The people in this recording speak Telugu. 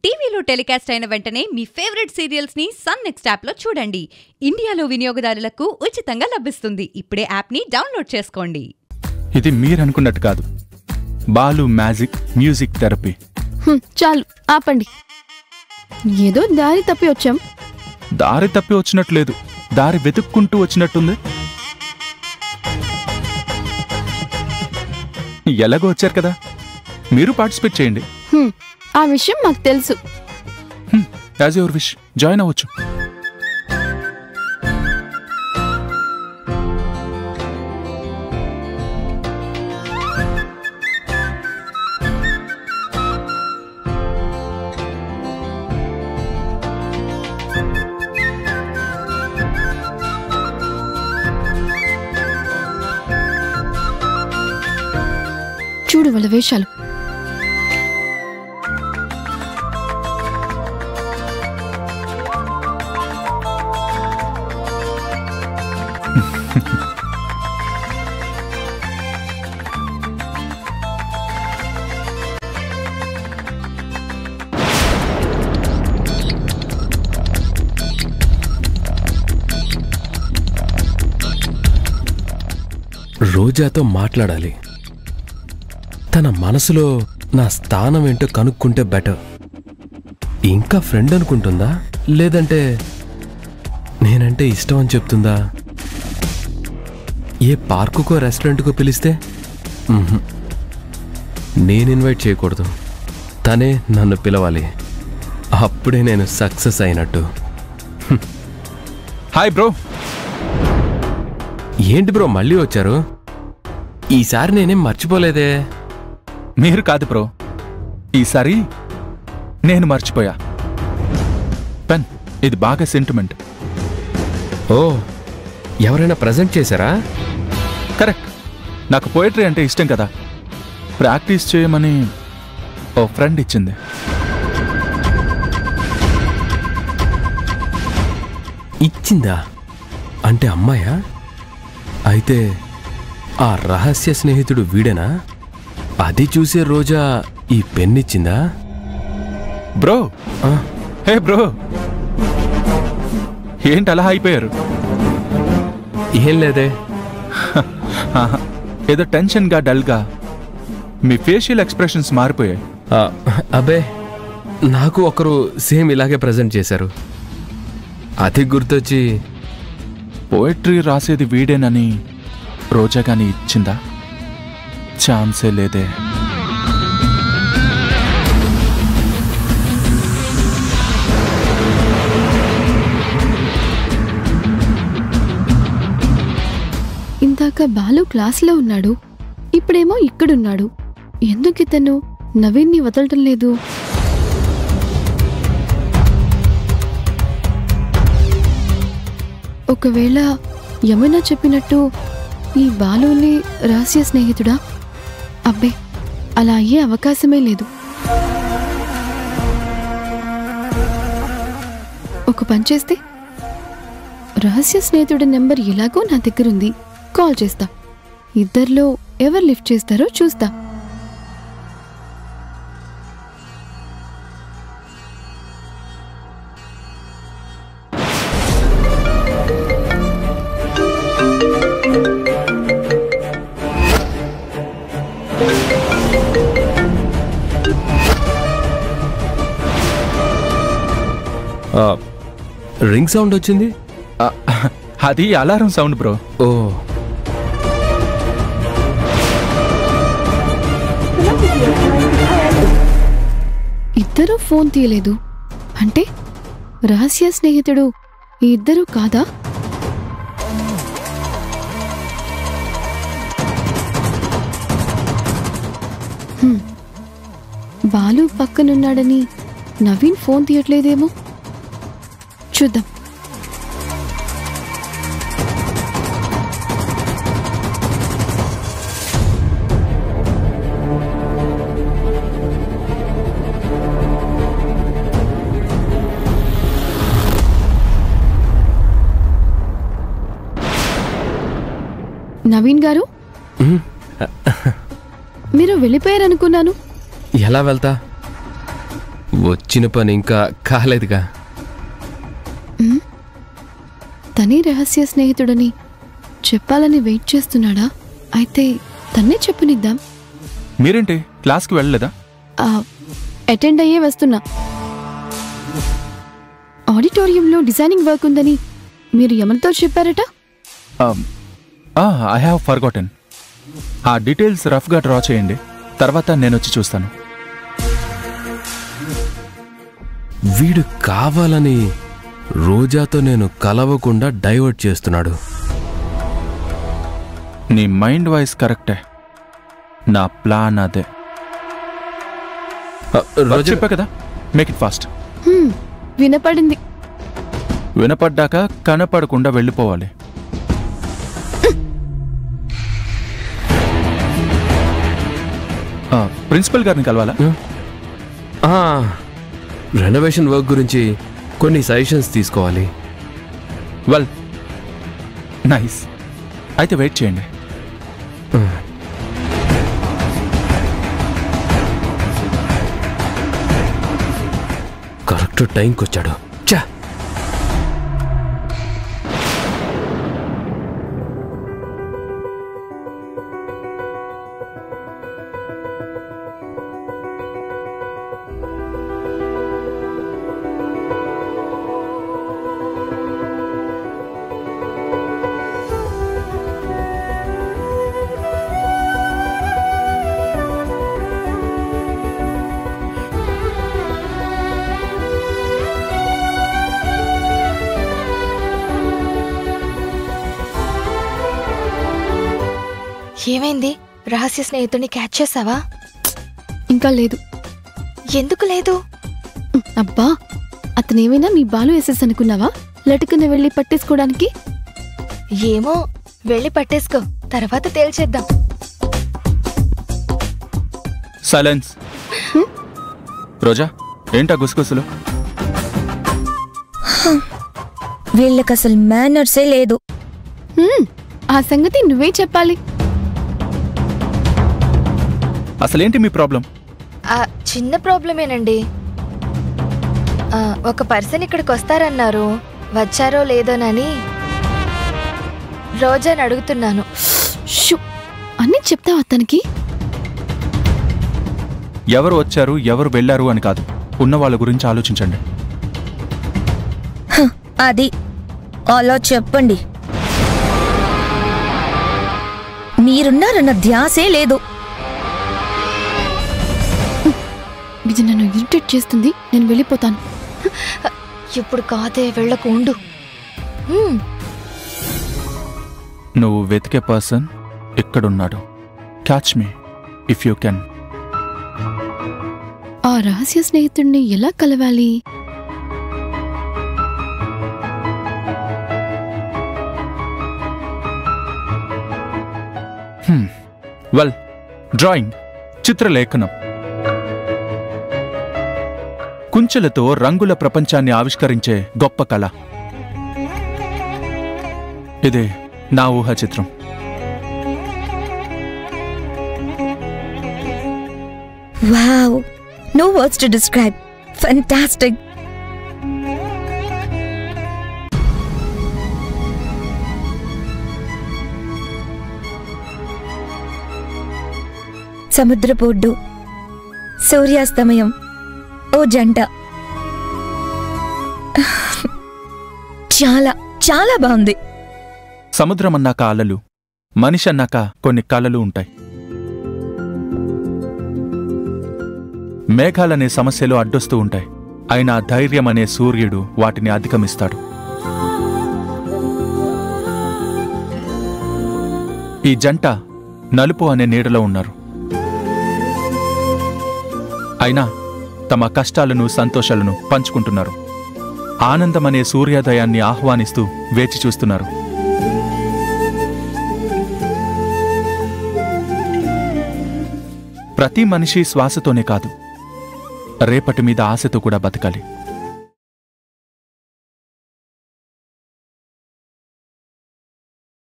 టీవీలో టెలికాస్ట్ అయిన వెంటనే మీ ఫేవరెట్ సీరియల్స్ ని సన్ నెక్స్ట్ యాప్ లో చూడండి ఇండియాలో వినియోగదారులకు ఉచితంగా లభిస్తుంది ఇప్పుడే యాప్ ని డౌన్లోడ్ చేసుకోండి ఇది మీరనుకున్నట్టు కాదు బాలు మ్యాజిక్ మ్యూజిక్ థెరపీ హ్మ్, చాలు ఆపండి ఏదో దారి తప్పి వచ్చాం దారి తప్పి వచ్చినట్లేదు దారి వెతుక్కుంటూ వచ్చినట్టుంది ఎలాగో వచ్చారు కదా మీరు పార్టిసిపేట్ చేయండి హ్మ్, ఆ విషయం మాకు తెలుసు యాజ్ యువర్ విష్ జాయిన్ అవ్వచ్చు చూడు వాళ్ళ వేషాలు రోజాతో మాట్లాడాలి తన మనసులో నా స్థానం ఏంటో కనుక్కుంటే బెటర్ ఇంకా ఫ్రెండ్ అనుకుంటుందా లేదంటే నేనంటే ఇష్టం అని చెప్తుందా ఏ పార్కుకో రెస్టారెంట్కో పిలిస్తే మ్మ్హ్. నేను ఇన్వైట్ చేయకూడదు తనే నన్ను పిలవాలి అప్పుడే నేను సక్సెస్ అయినట్టు హాయ్ బ్రో ఏంటి బ్రో మళ్ళీ వచ్చారు ఈసారి నేనేం మర్చిపోలేదే మీరు కాదు బ్రో ఈసారి నేను మర్చిపోయా పెన్ ఇది బాగా సెంటిమెంట్ ఓ ఎవరైనా ప్రజెంట్ చేశారా కరెక్ట్ నాకు పోయిటరీ అంటే ఇష్టం కదా ప్రాక్టీస్ చేయమని ఓ ఫ్రెండ్ ఇచ్చింది ఇచ్చిందా అంటే అమ్మాయా అయితే ఆ రహస్య స్నేహితుడు వీడేనా అది చూసే రోజా ఈ పెన్ ఇచ్చిందా బ్రో ఆ, హే బ్రో ఏంటి అలా అయిపోయారు ఏం లేదే ఆహా, ఏదో టెన్షన్గా డల్గా మీ ఫేషియల్ ఎక్స్ప్రెషన్స్ మారిపోయాయి ఆ, అబ్బే నాకు ఒకరు సేమ్ ఇలాగే ప్రజెంట్ చేశారు అది గుర్తొచ్చి పోయిటరీ రాసేది వీడేనని రోజా గాని ఇచ్చిందా ఛాన్సే లేదే ఇందాక బాలు క్లాస్లో ఉన్నాడు ఇప్పుడేమో ఇక్కడున్నాడు ఎందుకు ఇతను నవీన్ని వదలటం లేదు ఒకవేళ యమున చెప్పినట్టు ఈ బాలుని రహస్య స్నేహితుడా అబ్బే అలా అయ్యే అవకాశమే లేదు ఒక పని చేస్తే రహస్య స్నేహితుడి నెంబర్ ఎలాగో నా దగ్గరుంది కాల్ చేస్తా ఇద్దరిలో ఎవరు లిఫ్ట్ చేస్తారో చూస్తా ఆ, రింగ్ సౌండ్ వచ్చింది ఆ, అది అలారం సౌండ్ బ్రో ఓ ఇద్దరూ ఫోన్ తీయలేదు అంటే రహస్య స్నేహితుడు ఈ ఇద్దరు కాదా హ్మ్. బాలు పక్కనున్నాడని నవీన్ ఫోన్ తీయట్లేదేమో చూద్దాం నవీన్ గారు మ్మ్. మీరు వెళ్ళిపోయారనుకున్నాను ఎలా వెళ్తా వచ్చిన పని ఇంకా కాలేదుగా తనే రహస్య స్నేహితుడని చెప్పాలని వెయిట్ చేస్తున్నాడా అయితే తన్నే చెప్పనిద్దాం మీరేంటి క్లాస్కి వెళ్ళలేదా ఆ, అటెండ్ అయ్యే వస్తున్నా ఆడిటోరియంలో డిజైనింగ్ వర్క్ ఉందని మీరు ఎవరితో చెప్పారట ఐ హ్యావ్ ఫర్గాటన్ ఆ డీటెయిల్స్ రఫ్గా డ్రా చేయండి తర్వాత నేను వచ్చి చూస్తాను వీడు కావాలని రోజాతో నేను కలవకుండా డైవర్ట్ చేస్తున్నాడు నీ మైండ్ వాయిస్ కరెక్టే నా ప్లాన్ అదే ఆ, రోజా చెప్పా కదా మేక్ ఇట్ ఫాస్ట్ హ్మ్, వినపడింది వినపడ్డాక కనపడకుండా వెళ్ళిపోవాలి ఆ, ప్రిన్సిపల్ గారిని కలవాలా ఆ, రెనోవేషన్ వర్క్ గురించి కొన్ని సజెషన్స్ తీసుకోవాలి వెల్ నైస్ అయితే వెయిట్ చేయండి కరెక్ట్ టైంకి వచ్చాడు చా ఏమైంది రహస్య స్నేహితుడిని క్యాచ్ చేసావా ఇంకా లేదు ఎందుకు లేదు ఉమ్, అబ్బా అతనేమైనా మీ బాలు ఎస్ఎస్ అనుకున్నావా లటుకున వెళ్ళి పట్టేసుకోవడానికి ఏమో వెళ్ళి పట్టేసుకో తర్వాత తేల్చేద్దాం సైలెన్స్ రోజా ఏంటా గుసగుసలు వీళ్ళకి అసలు మేనర్సే లేదు హ్మ్, ఆ సంగతి నువ్వే చెప్పాలి అసలేంటి మీ ప్రాబ్లం ఆ చిన్న ప్రాబ్లమేనండి ఆ, ఒక పర్సన్ ఇక్కడికి వస్తారన్నారు వచ్చారో లేదోనని రోజాని అడుగుతున్నాను షూ అన్నీ చెప్తావా అతనికి ఎవరు వచ్చారు ఎవరు వెళ్ళారు అని కాదు ఉన్న వాళ్ళ గురించి ఆలోచించండి అది అలా చెప్పండి మీరున్నారన్న ధ్యాసే లేదు ఇది నన్ను ఇరిటేట్ చేస్తుంది నేను వెళ్ళిపోతాను ఇప్పుడు కాదే వెళ్ళకు ఉండు హ్మ్, నువ్వు వెతికే పర్సన్ ఇక్కడున్నాడు catch me if you can ఆ రహస్య స్నేహితుడిని ఎలా కలవాలి వెల్ డ్రాయింగ్ చిత్రలేఖనం కుంచెలతో రంగుల ప్రపంచాన్ని ఆవిష్కరించే గొప్ప కళ ఇదే నా ఊహ చిత్రం wow no words to describe fantastic సముద్రపొడ్డు సూర్యాస్తమయం ఓ జంట చాలా చాలా బాగుంది సముద్రం అన్నాక అలలు మనిషి అన్నాక కొన్ని కళలు ఉంటాయి మేఘాలనే సమస్యలు అడ్డొస్తూ ఉంటాయి అయినా ధైర్యం అనే సూర్యుడు వాటిని అధిగమిస్తాడు ఈ జంట నలుపు అనే నీడలో ఉన్నారు అయినా తమ కష్టాలను సంతోషాలను పంచుకుంటున్నారు ఆనందమనే సూర్యోదయాన్ని ఆహ్వానిస్తూ వేచి చూస్తున్నారు ప్రతి మనిషి శ్వాసతోనే కాదు రేపటి మీద ఆశతో కూడా బతకాలి